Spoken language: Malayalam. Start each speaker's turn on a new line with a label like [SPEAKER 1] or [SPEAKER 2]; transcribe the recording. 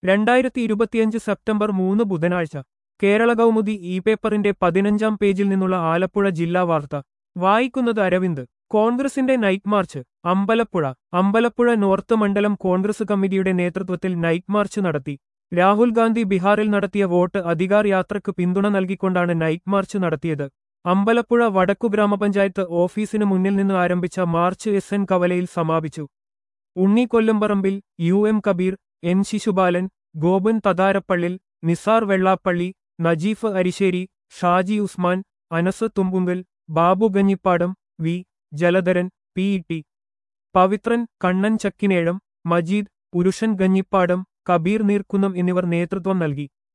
[SPEAKER 1] രണ്ടായിരത്തി ഇരുപത്തിയഞ്ച് സെപ്റ്റംബർ മൂന്ന് ബുധനാഴ്ച കേരള കൗമുദി ഇ പേപ്പറിന്റെ പതിനഞ്ചാം പേജിൽ നിന്നുള്ള ആലപ്പുഴ ജില്ലാ വാർത്ത വായിക്കുന്നത് അരവിന്ദ് കോൺഗ്രസിന്റെ night march Ambalappuzha Ambalappuzha north മണ്ഡലം കോൺഗ്രസ് കമ്മിറ്റിയുടെ നേതൃത്വത്തിൽ നൈറ്റ് മാർച്ച് നടത്തി രാഹുൽ ഗാന്ധി ബീഹാറിൽ നടത്തിയ വോട്ട് അധികാർ യാത്രയ്ക്ക് പിന്തുണ നൽകിക്കൊണ്ടാണ് നൈറ്റ് മാർച്ച് നടത്തിയത് അമ്പലപ്പുഴ വടക്കു ഗ്രാമപഞ്ചായത്ത് ഓഫീസിന് മുന്നിൽ നിന്ന് ആരംഭിച്ച മാർച്ച് എസ് എൻ കവലയിൽ സമാപിച്ചു Unni Kollamparambil U M Kabeer N Sishupalan Gopan Thatharappallil Nisar Vellappally Najeef Arisseri Shaji Usman Anas Thumbunkal Babu Ganjippadam V Jaladharan P E T Pavithran Kannan Chakkinezham Majeed Purushan Ganjippadam Kabir Neerkunnam എന്നിവർ നേതൃത്വം നൽകി